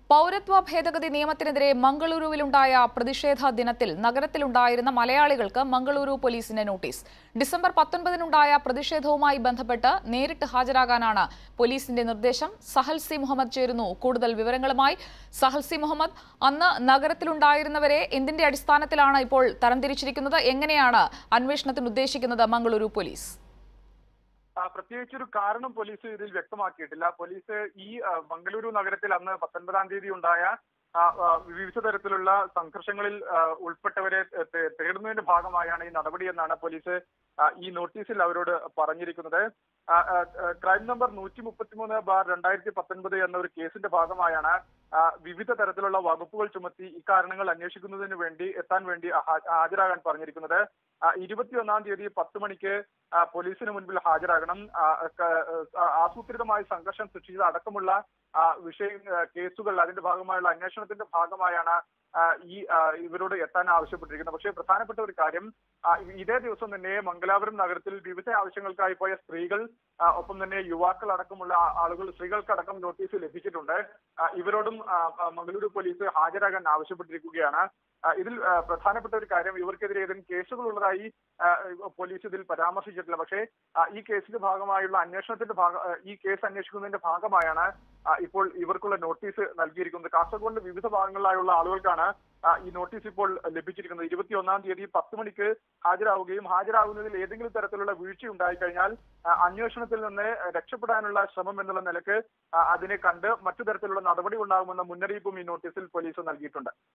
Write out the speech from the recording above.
പൗരത്വ ഭേദഗതി നിയമത്തിനെതിരെ മംഗളൂരുവിലുണ്ടായ പ്രതിഷേധ ദിനത്തിൽ നഗരത്തിലുണ്ടായിരുന്ന മലയാളികൾക്ക് മംഗളൂരു പോലീസിന്റെ നോട്ടീസ് ഡിസംബർ പത്തൊൻപതിനുണ്ടായ പ്രതിഷേധവുമായി ബന്ധപ്പെട്ട് നേരിട്ട് ഹാജരാകാനാണ് പോലീസിന്റെ നിർദ്ദേശം സഹൽ സി മുഹമ്മദ് ചേരുന്നു കൂടുതൽ വിവരങ്ങളുമായി സഹൽ സി മുഹമ്മദ് അന്ന് നഗരത്തിലുണ്ടായിരുന്നവരെ എന്തിന്റെ അടിസ്ഥാനത്തിലാണ് ഇപ്പോൾ തരംതിരിച്ചിരിക്കുന്നത് എങ്ങനെയാണ് അന്വേഷണത്തിന് ഉദ്ദേശിക്കുന്നത് മംഗളൂരു പോലീസ് ആ, പ്രത്യേകിച്ചൊരു കാരണം പോലീസ് ഇതിൽ വ്യക്തമാക്കിയിട്ടില്ല പോലീസ് ഈ ആ, മംഗളൂരു നഗരത്തിൽ അന്ന് പത്തൊൻപതാം തീയതി ഉണ്ടായ ആ, ആ, വിവിധ തരത്തിലുള്ള സംഘർഷങ്ങളിൽ ആ, ഉൾപ്പെട്ടവരെ തേ- തേടുന്നതിന്റെ ഭാഗമായാണ് ഈ നടപടി എന്നാണ് പോലീസ് ആ, ഈ നോട്ടീസിൽ അവരോട് പറഞ്ഞിരിക്കുന്നത് ആ, ആ, ആ, ക്രൈം നമ്പർ നൂറ്റി മുപ്പത്തിമൂന്ന് ബാർ രണ്ടായിരത്തി പത്തൊൻപത് എന്ന ഒരു കേസിന്റെ ഭാഗമായാണ് ആ, വിവിധ തരത്തിലുള്ള വകുപ്പുകൾ ചുമത്തി ഇക്കാരണങ്ങൾ അന്വേഷിക്കുന്നതിന് വേണ്ടി എത്താൻ വേണ്ടി ഹാ- ഹാജരാകാൻ പറഞ്ഞിരിക്കുന്നത് ആ, ഇരുപത്തിയൊന്നാം തീയതി പത്ത് മണിക്ക് ആ, പോലീസിന് മുൻപിൽ ഹാജരാകണം ആ, ക- ആ, ആസൂത്രിതമായി സംഘർഷം സൃഷ്ടിച്ചത് അടക്കമുള്ള ആ, വിഷയ ആ, കേസുകൾ അതിന്റെ ഭാഗമായുള്ള അന്വേഷണത്തിന്റെ ഭാഗമായാണ് ആ, ഈ ആ, ഇവരോട് എത്താൻ ആവശ്യപ്പെട്ടിരിക്കുന്നത് പക്ഷേ പ്രധാനപ്പെട്ട ഒരു കാര്യം ആ, ഇതേ ദിവസം തന്നെ മംഗലാപുരം നഗരത്തിൽ വിവിധ ആവശ്യങ്ങൾക്കായി പോയ സ്ത്രീകൾ ആ, ഒപ്പം തന്നെ യുവാക്കൾ അടക്കമുള്ള ആ- ആളുകൾ സ്ത്രീകൾക്കടക്കം നോട്ടീസ് ലഭിച്ചിട്ടുണ്ട് ആ, ഇവരോടും ആ, ആ, മംഗളൂരു പോലീസ് ഹാജരാകാൻ ആവശ്യപ്പെട്ടിരിക്കുകയാണ് ആ, ഇതിൽ ആ, പ്രധാനപ്പെട്ട ഒരു കാര്യം ഇവർക്കെതിരെ ഏതെങ്കിലും കേസുകളുള്ളതായി ആ, പോലീസ് ഇതിൽ പരാമർശിച്ചിട്ടില്ല പക്ഷേ ആ, ഈ കേസിന്റെ ഭാഗമായുള്ള അന്വേഷണത്തിന്റെ ഭാഗ ആ, ഈ കേസ് അന്വേഷിക്കുന്നതിന്റെ ഭാഗമായാണ് ആ, ഇപ്പോൾ ഇവർക്കുള്ള നോട്ടീസ് നൽകിയിരിക്കുന്നത് കാസർഗോഡിന്റെ വിവിധ ഭാഗങ്ങളിലായുള്ള ആളുകൾക്കാണ് ആ, ഈ നോട്ടീസ് ഇപ്പോൾ ലഭിച്ചിരിക്കുന്നത് ഇരുപത്തിയൊന്നാം തീയതി പത്ത് മണിക്ക് ഹാജരാവുകയും ഹാജരാകുന്നതിൽ ഏതെങ്കിലും തരത്തിലുള്ള വീഴ്ച ഉണ്ടായിക്കഴിഞ്ഞാൽ ആ, അന്വേഷണത്തിൽ നിന്ന് രക്ഷപ്പെടാനുള്ള ശ്രമം എന്നുള്ള നിലക്ക് ആ, അതിനെ കണ്ട് മറ്റു തരത്തിലുള്ള നടപടി ഉണ്ടാകുമെന്ന മുന്നറിയിപ്പും ഈ നോട്ടീസിൽ പോലീസ് നൽകിയിട്ടുണ്ട്